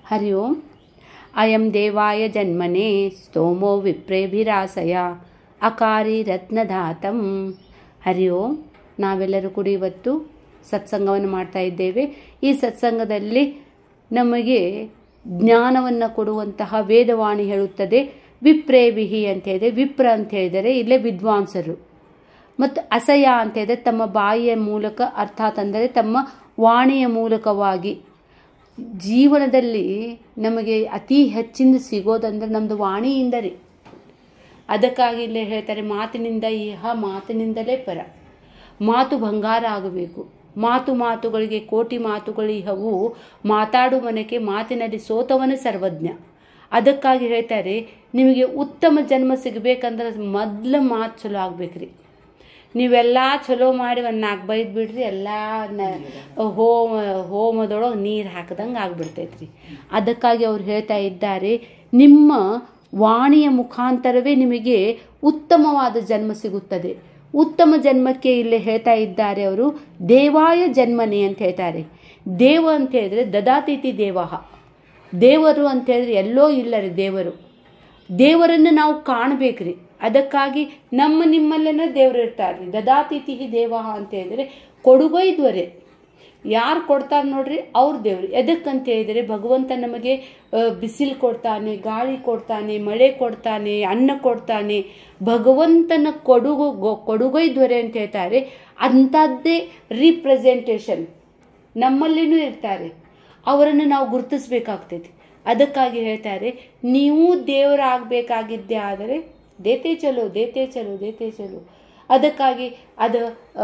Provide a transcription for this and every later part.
ಹರಿ ಓಂ ಅಯಂ ದೇವಾಯ ಜನ್ಮನೆ ಸ್ತೋಮೋ ವಿಪ್ರೇಭಿರಾಸಯ ಅಕಾರಿ ರತ್ನಧಾತಂ ಹರಿ ಓಂ ನಾವೆಲ್ಲರೂ ಕೂಡ ಇವತ್ತು ಸತ್ಸಂಗವನ್ನು ಮಾಡ್ತಾ ಇದ್ದೇವೆ ಈ ಸತ್ಸಂಗದಲ್ಲಿ ನಮಗೆ ಜ್ಞಾನವನ್ನು ಕೊಡುವಂತಹ ವೇದವಾಣಿ ಹೇಳುತ್ತದೆ ವಿಪ್ರೇವಿಹಿ ಅಂತ ಹೇಳಿದರೆ ವಿಪ್ರ ಅಂತ ಹೇಳಿದರೆ ಇಲ್ಲೇ ವಿದ್ವಾಂಸರು ಮತ್ತು ಅಸಯ ಅಂತ ಹೇಳಿದ್ರೆ ತಮ್ಮ ಬಾಯಿಯ ಮೂಲಕ ಅರ್ಥಾತ್ ಅಂದರೆ ತಮ್ಮ ವಾಣಿಯ ಮೂಲಕವಾಗಿ ಜೀವನದಲ್ಲಿ ನಮಗೆ ಅತಿ ಹೆಚ್ಚಿನ ಸಿಗೋದಂದ್ರೆ ನಮ್ಮದು ವಾಣಿಯಿಂದ ರೀ ಅದಕ್ಕಾಗಿ ಇಲ್ಲೇ ಹೇಳ್ತಾರೆ ಮಾತಿನಿಂದ ಇಹ ಮಾತಿನಿಂದಲೇ ಪರ ಮಾತು ಬಂಗಾರ ಆಗಬೇಕು ಮಾತು ಮಾತುಗಳಿಗೆ ಕೋಟಿ ಮಾತುಗಳು ಇಹವು ಮಾತಾಡು ಮನಕ್ಕೆ ಮಾತಿನಲ್ಲಿ ಸೋತವನು ಸರ್ವಜ್ಞ ಅದಕ್ಕಾಗಿ ಹೇಳ್ತಾರೆ ನಿಮಗೆ ಉತ್ತಮ ಜನ್ಮ ಸಿಗಬೇಕಂದ್ರೆ ಮೊದಲು ಮಾತು ಚಲೋ ಆಗ್ಬೇಕ್ರಿ ನೀವೆಲ್ಲ ಚಲೋ ಮಾಡಿ ಒಂದು ನಾಲ್ಕು ಬೈದು ಬಿಡ್ರಿ ಎಲ್ಲ ಹೋಮ ಹೋಮದೊಳಗೆ ನೀರು ಹಾಕಿದಂಗೆ ಆಗ್ಬಿಡ್ತೈತ್ರಿ ಅದಕ್ಕಾಗಿ ಅವ್ರು ಹೇಳ್ತಾ ಇದ್ದಾರೆ ನಿಮ್ಮ ವಾಣಿಯ ಮುಖಾಂತರವೇ ನಿಮಗೆ ಉತ್ತಮವಾದ ಜನ್ಮ ಸಿಗುತ್ತದೆ ಉತ್ತಮ ಜನ್ಮಕ್ಕೆ ಇಲ್ಲಿ ಹೇಳ್ತಾ ಇದ್ದಾರೆ ಅವರು ದೇವಾಯ ಜನ್ಮನೆ ಅಂತ ಹೇಳ್ತಾರೆ ದೇವ ಅಂತ ಹೇಳಿದ್ರೆ ದದಾತಿಥಿ ದೇವಹ ದೇವರು ಅಂತ ಹೇಳಿದ್ರೆ ಎಲ್ಲೋ ಇಲ್ಲ ರೀ ದೇವರು ದೇವರನ್ನು ನಾವು ಕಾಣಬೇಕ್ರಿ ಅದಕ್ಕಾಗಿ ನಮ್ಮ ನಿಮ್ಮಲ್ಲೇನ ದೇವರು ಇರ್ತಾರೆ ರೀ ದದಾತಿಥಿ ದೇವಹ ಅಂತ ಹೇಳಿದ್ರೆ ಕೊಡುಗೈದ್ವರೆ ಯಾರು ಕೊಡ್ತಾರೆ ನೋಡ್ರಿ ಅವ್ರ ದೇವ್ರು ಎದಕ್ಕಂತ ಹೇಳಿದರೆ ಭಗವಂತ ನಮಗೆ ಬಿಸಿಲು ಕೊಡ್ತಾನೆ ಗಾಳಿ ಕೊಡ್ತಾನೆ ಮಳೆ ಕೊಡ್ತಾನೆ ಅನ್ನ ಕೊಡ್ತಾನೆ ಭಗವಂತನ ಕೊಡುಗು ಕೊಡುಗೈ ದೊರೆ ಅಂತ ಹೇಳ್ತಾರೆ ಅಂಥದ್ದೇ ರೀಪ್ರೆಸೆಂಟೇಷನ್ ನಮ್ಮಲ್ಲಿನೂ ಇರ್ತಾರೆ ಅವರನ್ನು ನಾವು ಗುರುತಿಸ್ಬೇಕಾಗ್ತೈತಿ ಅದಕ್ಕಾಗಿ ಹೇಳ್ತಾರೆ ನೀವು ದೇವರಾಗಬೇಕಾಗಿದ್ದೇ ಆದರೆ ದೇತೆ ಚಲೋ ದೇತೆ ಚಲೋ ದೇತೆ ಚಲೋ ಅದಕ್ಕಾಗಿ ಅದು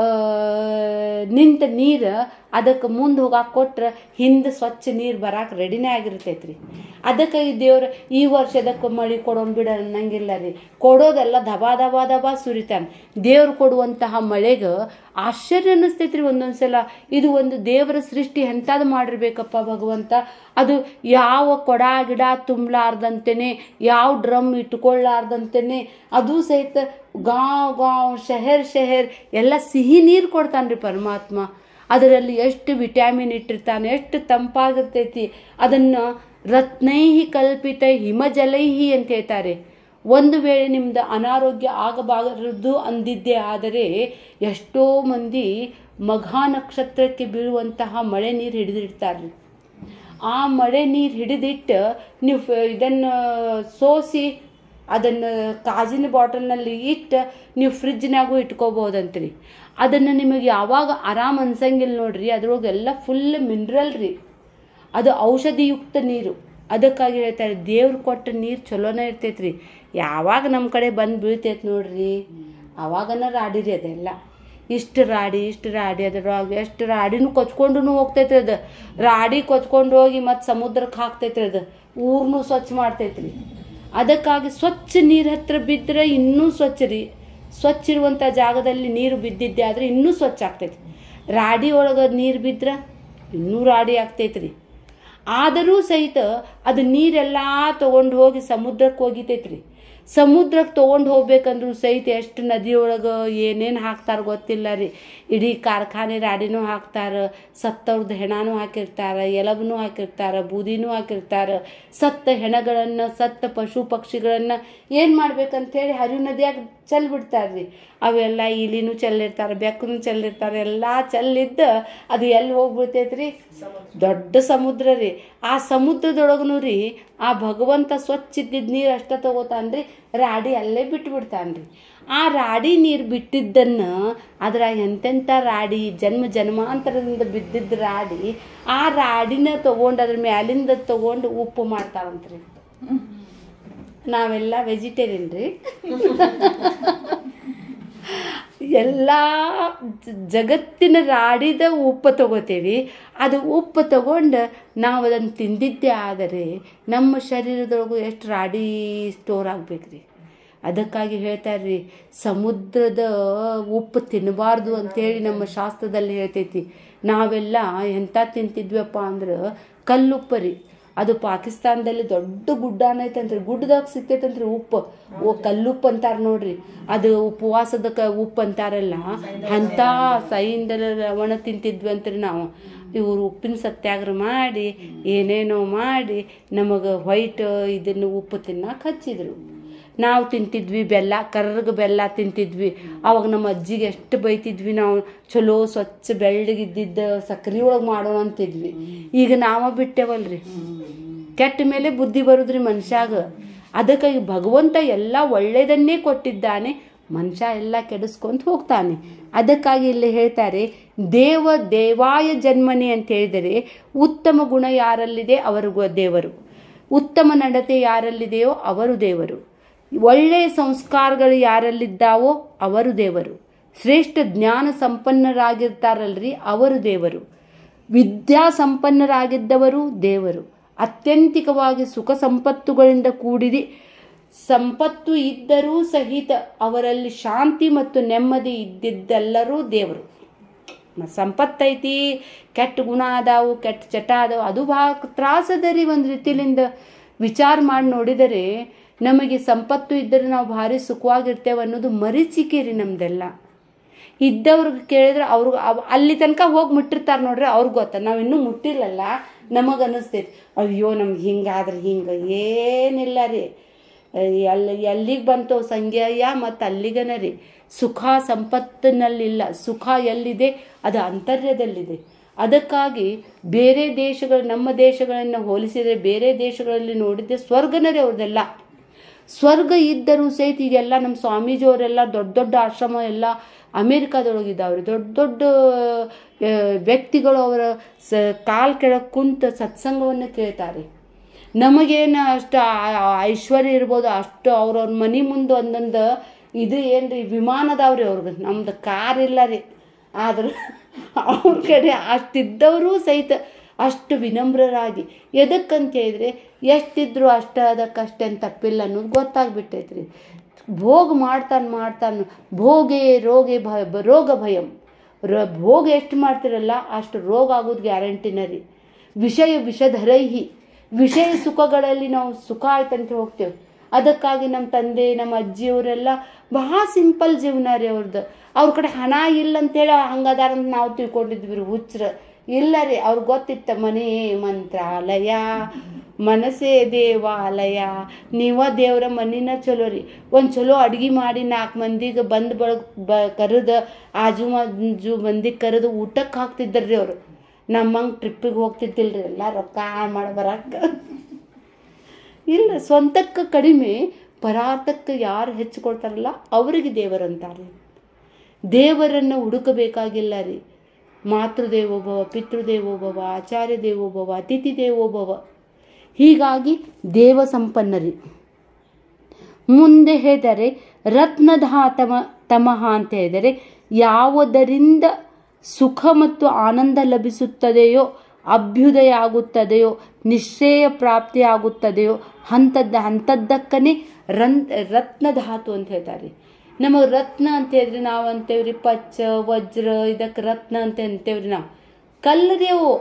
ನಿಂತ ನೀರು ಅದಕ್ಕೆ ಮುಂದೆ ಹೋಗಾಕ ಕೊಟ್ರೆ ಹಿಂದೆ ಸ್ವಚ್ಛ ನೀರು ಬರಾಕ ರೆಡಿನೇ ಆಗಿರ್ತೈತೆ ರೀ ಅದಕ್ಕಾಗಿ ದೇವ್ರು ಈ ವರ್ಷದಕ್ಕೆ ಮಳೆ ಕೊಡೋನ್ ಬಿಡ ಅನ್ನಂಗಿಲ್ಲ ರೀ ಕೊಡೋದೆಲ್ಲ ದಬಾ ದಬಾ ದಬಾ ಸುರಿತಾನೆ ದೇವ್ರು ಕೊಡುವಂತಹ ಮಳೆಗೆ ಆಶ್ಚರ್ಯ ಅನ್ನಿಸ್ತೈತೆ ರೀ ಒಂದೊಂದು ಸಲ ಇದು ಒಂದು ದೇವರ ಸೃಷ್ಟಿ ಎಂಥದ್ದು ಮಾಡಿರ್ಬೇಕಪ್ಪ ಭಗವಂತ ಅದು ಯಾವ ಕೊಡ ಗಿಡ ತುಂಬಲಾರ್ದಂತೆಯೇ ಯಾವ ಡ್ರಮ್ ಇಟ್ಕೊಳ್ಳಾರ್ದಂತೆಯೇ ಅದು ಸಹಿತ ಗಾಂವ್ ಗಾಂವ್ ಶಹರ್ ಶಹರ್ ಎಲ್ಲ ಸಿಹಿ ನೀರು ಕೊಡ್ತಾನೆ ರೀ ಪರಮಾತ್ಮ ಅದರಲ್ಲಿ ಎಷ್ಟು ವಿಟ್ಯಾಮಿನ್ ಇಟ್ಟಿರ್ತಾನೆ ಎಷ್ಟು ತಂಪಾಗಿರ್ತೈತಿ ಅದನ್ನು ರತ್ನೈಹಿ ಕಲ್ಪಿತ ಹಿಮಜಲೈಹಿ ಅಂತ ಹೇಳ್ತಾರೆ ಒಂದು ವೇಳೆ ನಿಮ್ದು ಅನಾರೋಗ್ಯ ಆಗಬಾರದು ಅಂದಿದ್ದೇ ಆದರೆ ಎಷ್ಟೋ ಮಂದಿ ಮಘಾ ನಕ್ಷತ್ರಕ್ಕೆ ಬೀಳುವಂತಹ ಮಳೆ ನೀರು ಹಿಡಿದಿರ್ತಾರೆ ಆ ಮಳೆ ನೀರು ಹಿಡಿದಿಟ್ಟು ನೀವು ಇದನ್ನು ಸೋಸಿ ಅದನ್ನು ಕಾಜಿನ ಬಾಟಲ್ನಲ್ಲಿ ಇಟ್ಟು ನೀವು ಫ್ರಿಜ್ನಾಗೂ ಇಟ್ಕೋಬೋದಂತ್ರಿ ಅದನ್ನು ನಿಮಗೆ ಯಾವಾಗ ಆರಾಮ್ ಅನ್ಸಂಗಿಲ್ಲ ನೋಡ್ರಿ ಅದ್ರೊಳಗೆಲ್ಲ ಫುಲ್ ಮಿನ್ರಲ್ ರೀ ಅದು ಔಷಧಿಯುಕ್ತ ನೀರು ಅದಕ್ಕಾಗಿ ಹೇಳ್ತಾರೆ ದೇವ್ರು ಕೊಟ್ಟ ನೀರು ಚಲೋನೇ ಇರ್ತೈತೆ ರೀ ಯಾವಾಗ ನಮ್ಮ ಕಡೆ ಬಂದು ಬೀಳ್ತೈತೆ ನೋಡ್ರಿ ಅವಾಗನ ರಾಡಿರಿ ಅದೆಲ್ಲ ಇಷ್ಟು ರಾಡಿ ಇಷ್ಟು ರಾಡಿ ಅದ್ರೊಳಗೆ ಎಷ್ಟು ರಾಡಿನೂ ಕೊಚ್ಕೊಂಡು ಹೋಗ್ತೈತ್ರಿ ಅದು ರಾಡಿ ಕೊಚ್ಕೊಂಡು ಹೋಗಿ ಮತ್ತು ಸಮುದ್ರಕ್ಕೆ ಹಾಕ್ತೈತ್ರಿ ಅದು ಊರ್ನೂ ಸ್ವಚ್ಛ ಮಾಡ್ತೈತ್ರಿ ಅದಕ್ಕಾಗಿ ಸ್ವಚ್ಛ ನೀರು ಹತ್ರ ಬಿದ್ದರೆ ಇನ್ನೂ ಸ್ವಚ್ಛ ರೀ ಸ್ವಚ್ಛ ಇರುವಂಥ ಜಾಗದಲ್ಲಿ ನೀರು ಬಿದ್ದಿದ್ದೆ ಆದರೆ ಇನ್ನೂ ಸ್ವಚ್ಛ ಆಗ್ತೈತಿ ರಾಡಿ ಒಳಗೆ ನೀರು ಬಿದ್ದರೆ ಇನ್ನೂ ರಾಡಿ ಆಗ್ತೈತ್ರಿ ಆದರೂ ಸಹಿತ ಅದು ನೀರೆಲ್ಲ ತೊಗೊಂಡು ಹೋಗಿ ಸಮುದ್ರಕ್ಕೆ ಹೋಗಿತೈತ್ರಿ ಸಮುದ್ರಕ್ಕೆ ತೊಗೊಂಡು ಹೋಗ್ಬೇಕಂದ್ರೂ ಸಹಿತ ಎಷ್ಟು ನದಿಯೊಳಗೆ ಏನೇನು ಹಾಕ್ತಾರೆ ಗೊತ್ತಿಲ್ಲ ರೀ ಇಡೀ ಕಾರ್ಖಾನೆ ರಾಡಿನೂ ಹಾಕ್ತಾರೆ ಸತ್ತವ್ರದ್ದು ಹೆಣನೂ ಹಾಕಿರ್ತಾರೆ ಎಲಬನೂ ಹಾಕಿರ್ತಾರೆ ಬೂದಿನೂ ಹಾಕಿರ್ತಾರೆ ಸತ್ತ ಹೆಣಗಳನ್ನು ಸತ್ತ ಪಶು ಪಕ್ಷಿಗಳನ್ನು ಏನು ಮಾಡ್ಬೇಕಂತೇಳಿ ಹರಿವು ನದಿಯಾಗ ಚೆಲ್ ಬಿಡ್ತಾರೆ ರೀ ಅವೆಲ್ಲ ಇಲಿನೂ ಚೆಲ್ಲಿರ್ತಾರೆ ಬೆಕ್ಕನೂ ಚೆಲ್ಲಿರ್ತಾರೆ ಎಲ್ಲ ಚೆಲ್ಲಿದ್ದು ಅದು ಎಲ್ಲಿ ಹೋಗ್ಬಿಡ್ತೈತೆ ರೀ ದೊಡ್ಡ ಸಮುದ್ರ ರೀ ಆ ಸಮುದ್ರದೊಳಗೂ ರೀ ಆ ಭಗವಂತ ಸ್ವಚ್ಛ ಇದ್ದಿದ್ದ ನೀರು ಅಷ್ಟ ತಗೋತಾನೆ ರೀ ರಾಡಿ ಅಲ್ಲೇ ಬಿಟ್ಟು ಬಿಡ್ತಾನೆ ರೀ ಆ ರಾಡಿ ನೀರು ಬಿಟ್ಟಿದ್ದನ್ನು ಅದ್ರಾಗ ಎಂತೆಂಥ ರಾಡಿ ಜನ್ಮ ಜನ್ಮಾಂತರದಿಂದ ಬಿದ್ದಿದ್ದ ರಾಡಿ ಆ ರಾಡಿನ ತೊಗೊಂಡು ಅದ್ರ ಮ್ಯಾಲಿಂದ ತೊಗೊಂಡು ಉಪ್ಪು ಮಾಡ್ತಾರಂತ್ರಿ ನಾವೆಲ್ಲ ವೆಜಿಟೇರಿಯನ್ ರೀ ಎಲ್ಲ ಜಗತ್ತಿನ ರಾಡಿದ ಉಪ್ಪು ತಗೋತೇವಿ ಅದು ಉಪ್ಪು ತಗೊಂಡು ನಾವು ಅದನ್ನು ತಿಂದಿದ್ದೇ ಆದರೆ ನಮ್ಮ ಶರೀರದೊಳಗೂ ಎಷ್ಟು ರಾಡಿ ಸ್ಟೋರ್ ಆಗ್ಬೇಕ್ರಿ ಅದಕ್ಕಾಗಿ ಹೇಳ್ತಾರೆ ರೀ ಸಮುದ್ರದ ಉಪ್ಪು ತಿನ್ನಬಾರ್ದು ಅಂತೇಳಿ ನಮ್ಮ ಶಾಸ್ತ್ರದಲ್ಲಿ ಹೇಳ್ತೈತಿ ನಾವೆಲ್ಲ ಎಂಥ ತಿಂತಿದ್ವಪ್ಪ ಅಂದ್ರೆ ಕಲ್ಲುಪ್ಪ ರೀ ಅದು ಪಾಕಿಸ್ತಾನದಲ್ಲಿ ದೊಡ್ಡ ಗುಡ್ಡ ಅನ್ನೈತಂತ್ರಿ ಗುಡ್ಡದಾಗ ಸಿಗ್ತೈತಂತ್ರಿ ಉಪ್ಪು ಓ ಕಲ್ಲುಪ್ಪು ಅಂತಾರ ನೋಡ್ರಿ ಅದು ಉಪವಾಸದ ಕ ಉಪ್ಪು ಅಂತಾರಲ್ಲ ಅಂಥ ಸೈಂದಲ ರವಣ ತಿಂತಿದ್ವಿ ಅಂತ್ರಿ ನಾವು ಇವರು ಉಪ್ಪಿನ ಸತ್ಯಾಗ್ರಹ ಮಾಡಿ ಏನೇನೋ ಮಾಡಿ ನಮಗೆ ವೈಟ್ ಇದನ್ನು ಉಪ್ಪು ತಿನ್ನಕ್ಕೆ ಹಚ್ಚಿದ್ರು ನಾವು ತಿಂತಿದ್ವಿ ಬೆಲ್ಲ ಕರ್ರಗೆ ಬೆಲ್ಲ ತಿಂತಿದ್ವಿ ಅವಾಗ ನಮ್ಮ ಅಜ್ಜಿಗೆ ಎಷ್ಟು ಬೈತಿದ್ವಿ ನಾವು ಚಲೋ ಸ್ವಚ್ಛ ಬೆಳ್ಳಗಿದ್ದಿದ್ದ ಸಕ್ರೆ ಒಳಗೆ ಮಾಡೋಣ ಅಂತಿದ್ವಿ ಈಗ ನಾವ ಬಿಟ್ಟೇವಲ್ರಿ ಕೆಟ್ಟ ಮೇಲೆ ಬುದ್ಧಿ ಬರುದ್ರಿ ಮನುಷ್ಯಾಗ ಅದಕ್ಕಾಗಿ ಭಗವಂತ ಎಲ್ಲ ಒಳ್ಳೆಯದನ್ನೇ ಕೊಟ್ಟಿದ್ದಾನೆ ಮನುಷ್ಯ ಎಲ್ಲ ಕೆಡಿಸ್ಕೊಂತ ಹೋಗ್ತಾನೆ ಅದಕ್ಕಾಗಿ ಇಲ್ಲಿ ಹೇಳ್ತಾರೆ ದೇವ ದೇವಾಯ ಜನ್ಮನೆ ಅಂತ ಹೇಳಿದರೆ ಉತ್ತಮ ಗುಣ ಯಾರಲ್ಲಿದೆ ಅವರಿಗೂ ದೇವರು ಉತ್ತಮ ನಡತೆ ಯಾರಲ್ಲಿದೆಯೋ ಅವರು ದೇವರು ಒಳ್ಳೆಯ ಸಂಸ್ಕಾರಗಳು ಯಾರಲ್ಲಿದ್ದಾವೋ ಅವರು ದೇವರು ಶ್ರೇಷ್ಠ ಜ್ಞಾನ ಸಂಪನ್ನರಾಗಿರ್ತಾರಲ್ರಿ ಅವರು ದೇವರು ವಿದ್ಯಾ ಸಂಪನ್ನರಾಗಿದ್ದವರು ದೇವರು ಅತ್ಯಂತಿಕವಾಗಿ ಸುಖ ಸಂಪತ್ತುಗಳಿಂದ ಕೂಡಿದೆ ಸಂಪತ್ತು ಇದ್ದರೂ ಸಹಿತ ಅವರಲ್ಲಿ ಶಾಂತಿ ಮತ್ತು ನೆಮ್ಮದಿ ಇದ್ದಿದ್ದೆಲ್ಲರೂ ದೇವರು ಮತ್ತು ಸಂಪತ್ತೈತಿ ಕೆಟ್ಟ ಗುಣ ಅದಾವು ಕೆಟ್ಟ ಚಟ ಅದಾವು ಅದು ಭಾಳ ತ್ರಾಸದ ರೀ ಒಂದು ರೀತಿಲಿಂದ ವಿಚಾರ ಮಾಡಿ ನೋಡಿದರೆ ನಮಗೆ ಸಂಪತ್ತು ಇದ್ದರೆ ನಾವು ಭಾರಿ ಸುಖವಾಗಿರ್ತೇವೆ ಅನ್ನೋದು ಮರೀಚಿಕೆ ರೀ ನಮ್ದೆಲ್ಲ ಇದ್ದವ್ರಿಗೆ ಕೇಳಿದ್ರೆ ಅವ್ರಿಗೆ ಅವ್- ಅಲ್ಲಿ ತನಕ ಹೋಗಿ ಮುಟ್ಟಿರ್ತಾರೆ ನೋಡ್ರಿ ಅವ್ರಿಗೆ ಗೊತ್ತ ನಾವು ಇನ್ನೂ ಮುಟ್ಟಿಲ್ಲಲ್ಲ ನಮಗೆ ಅನ್ನಿಸ್ತೈತಿ ಅಯ್ಯೋ ನಮ್ಗೆ ಹಿಂಗಾದ್ರೆ ಹಿಂಗೆ ಏನಿಲ್ಲ ರೀ ಎಲ್ಲಿ ಎಲ್ಲಿಗೆ ಬಂತು ಸಂಗ್ಯಾಯ ಮತ್ತು ಅಲ್ಲಿಗನ ರೀ ಸುಖ ಸಂಪತ್ತಿನಲ್ಲಿಲ್ಲ ಸುಖ ಎಲ್ಲಿದೆ ಅದು ಅಂತರ್ಯದಲ್ಲಿದೆ ಅದಕ್ಕಾಗಿ ಬೇರೆ ದೇಶಗಳು ನಮ್ಮ ದೇಶಗಳನ್ನು ಹೋಲಿಸಿದರೆ ಬೇರೆ ದೇಶಗಳಲ್ಲಿ ನೋಡಿದ್ದೆ ಸ್ವರ್ಗನರೇ ಅವ್ರದ್ದೆಲ್ಲ ಸ್ವರ್ಗ ಇದ್ದರೂ ಸಹಿತ ಈಗೆಲ್ಲ ನಮ್ಮ ಸ್ವಾಮೀಜಿಯವರೆಲ್ಲ ದೊಡ್ಡ ದೊಡ್ಡ ಆಶ್ರಮ ಎಲ್ಲ ಅಮೇರಿಕಾದೊಳಗಿದ್ದಾವ್ರಿ ದೊಡ್ಡ ದೊಡ್ಡ ಆ, ವ್ಯಕ್ತಿಗಳು ಅವರ ಸ ಕಾಲ್ ಕೆಳಗೆ ಕುಂತ ಸತ್ಸಂಗವನ್ನು ಕೇಳ್ತಾರೆ ನಮಗೇನು ಅಷ್ಟು ಆ- ಆ ಐಶ್ವರ್ಯ ಇರ್ಬೋದು ಅಷ್ಟು ಅವ್ರವ್ರ ಮನೆ ಮುಂದೆ ಒಂದೊಂದು ಇದು ಏನ್ರಿ ವಿಮಾನ ಅದಾವ್ರಿ ಅವ್ರಿಗೆ ನಮ್ದು ಕಾರ್ ಇಲ್ಲ ರೀ ಆದ್ರೆ ಅವ್ರ ಕಡೆ ಅಷ್ಟಿದ್ದವರು ಸಹಿತ ಅಷ್ಟು ವಿನಮ್ರರಾಗಿ ಎದಕ್ಕಂತ ಹೇಳಿದ್ರೆ ಎಷ್ಟಿದ್ರು ಅಷ್ಟ ಅದಕ್ಕಷ್ಟೇ ತಪ್ಪಿಲ್ಲ ಅನ್ನೋದು ಗೊತ್ತಾಗ್ಬಿಟ್ಟೈತ್ರಿ ಭೋಗ ಮಾಡ್ತಾನೆ ಮಾಡ್ತಾನೆ ಭೋಗೆ ರೋಗೆ ಭಯ ಬ- ರೋಗ ಭಯಂ ರ ಭೋಗ ಎಷ್ಟು ಮಾಡ್ತಿರಲ್ಲ ಅಷ್ಟು ರೋಗ ಆಗೋದು ಗ್ಯಾರಂಟಿನ ರೀ ವಿಷಯ ವಿಷಧರೈಹಿ ವಿಷಯ ಸುಖಗಳಲ್ಲಿ ನಾವು ಸುಖ ಆಯ್ತಂತ ಹೋಗ್ತೇವೆ ಅದಕ್ಕಾಗಿ ನಮ್ಮ ತಂದೆ ನಮ್ಮ ಅಜ್ಜಿಯವರೆಲ್ಲ ಬಹಳ ಸಿಂಪಲ್ ಜೀವನ ರೀ ಅವ್ರದ್ದು ಅವ್ರ ಕಡೆ ಹಣ ಇಲ್ಲ ಅಂತೇಳಿ ಹಂಗದಾರ ಅಂತ ನಾವು ತಿಳ್ಕೊಂಡಿದ್ವಿ ರೀ ಹುಚ್ರ ಇಲ್ಲ ರೀ ಅವ್ರಿಗೆ ಗೊತ್ತಿತ್ತ ಮನೆ ಮಂತ್ರಾಲಯ ಮನಸ್ಸೇ ದೇವಾಲಯ ನೀವ ದೇವ್ರ ಮನಿನ ಚಲೋ ರೀ ಒಂದು ಚಲೋ ಅಡ್ಗೆ ಮಾಡಿ ನಾಲ್ಕು ಮಂದಿಗೆ ಬಂದು ಬಳಗ ಬ ಕರೆದು ಆಜು ಮಾಜು ಮಂದಿಗೆ ಕರೆದು ಊಟಕ್ಕೆ ಹಾಕ್ತಿದ್ದರ್ರಿ ಅವರು ನಮ್ಮಂಗೆ ಟ್ರಿಪ್ಪಿಗೆ ಹೋಗ್ತಿದ್ದಿಲ್ರಿ ಎಲ್ಲ ರೊಕ್ಕ ಮಾಡಿ ಬರಕ್ಕೆ ಇಲ್ಲ ಸ್ವಂತಕ್ಕೆ ಕಡಿಮೆ ಪರಾರ್ಥಕ್ಕೆ ಯಾರು ಹೆಚ್ಚು ಕೊಡ್ತಾರಲ್ಲ ಅವರಿಗೆ ದೇವರಂತಾರೆ ದೇವರನ್ನು ಹುಡುಕಬೇಕಾಗಿಲ್ಲ ರೀ ಮಾತೃದೇವೋಭವ ಪಿತೃದೇವೋಭವ ಆಚಾರ್ಯ ದೇವೋಭವ ಅತಿಥಿ ದೇವೋಭವ ಹೀಗಾಗಿ ದೇವ ಸಂಪನ್ನರಿ ಮುಂದೆ ಹೇಳಿದರೆ ರತ್ನಧಾತಮ ತಮಃ ಅಂತ ಹೇಳಿದರೆ ಯಾವುದರಿಂದ ಸುಖ ಮತ್ತು ಆನಂದ ಲಭಿಸುತ್ತದೆಯೋ ಅಭ್ಯುದಯ ಆಗುತ್ತದೆಯೋ ನಿಶ್ಚಯ ಪ್ರಾಪ್ತಿಯಾಗುತ್ತದೆಯೋ ಅಂಥದ್ದು ಅಂಥದ್ದಕ್ಕನೇ ರನ್ ರತ್ನಧಾತು ಅಂತ ಹೇಳ್ತಾರೆ ನಮಗೆ ರತ್ನ ಅಂತ ಹೇಳಿದ್ರೆ ನಾವು ಅಂತೇವ್ರಿ ಪಚ್ಚ ವಜ್ರ ಇದಕ್ಕೆ ರತ್ನ ಅಂತ ಅಂತೇವ್ರಿ ನಾವು ಕಲ್ಲರಿ ಅವು